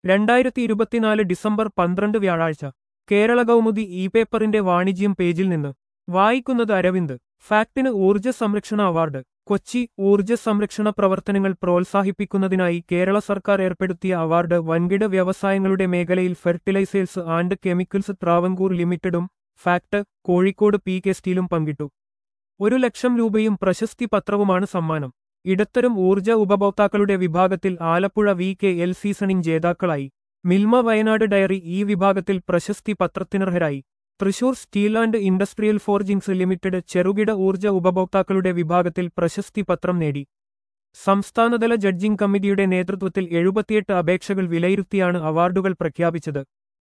രണ്ടായിരത്തി ഇരുപത്തിനാല് ഡിസംബർ പന്ത്രണ്ട് വ്യാഴാഴ്ച കേരള കൗമുദി ഇ പേപ്പറിന്റെ വാണിജ്യം പേജിൽ നിന്ന് വായിക്കുന്നത് അരവിന്ദ് ഫാക്ടിന് ഊർജ്ജ സംരക്ഷണ അവാർഡ് കൊച്ചി ഊർജ്ജ സംരക്ഷണ പ്രവർത്തനങ്ങൾ പ്രോത്സാഹിപ്പിക്കുന്നതിനായി കേരള സർക്കാർ ഏർപ്പെടുത്തിയ അവാർഡ് വൻകിട വ്യവസായങ്ങളുടെ മേഖലയിൽ ഫെർട്ടിലൈസേഴ്സ് ആൻഡ് കെമിക്കൽസ് ട്രാവൻകൂർ ലിമിറ്റഡും ഫാക്ട് കോഴിക്കോട് പി കെ സ്റ്റീലും പങ്കിട്ടു ഒരു ലക്ഷം രൂപയും പ്രശസ്തി പത്രവുമാണ് സമ്മാനം ഇടത്തരം ഊർജ്ജ ഉപഭോക്താക്കളുടെ വിഭാഗത്തിൽ Alappuzha V K L seasoning ജേതാക്കളായി മിൽമ വയനാട് ഡയറി ഈ വിഭാഗത്തിൽ പ്രശസ്തി പത്രത്തിനർഹരായി Thrissur Steel and Industrial Forgings Limited ചെറുകിട ഊർജ്ജ ഉപഭോക്താക്കളുടെ വിഭാഗത്തിൽ പ്രശസ്തി പത്രം നേടി സംസ്ഥാനതല ജഡ്ജിംഗ് കമ്മിറ്റിയുടെ നേതൃത്വത്തിൽ എഴുപത്തിയെട്ട് അപേക്ഷകൾ വിലയിരുത്തിയാണ് അവാർഡുകൾ പ്രഖ്യാപിച്ചത്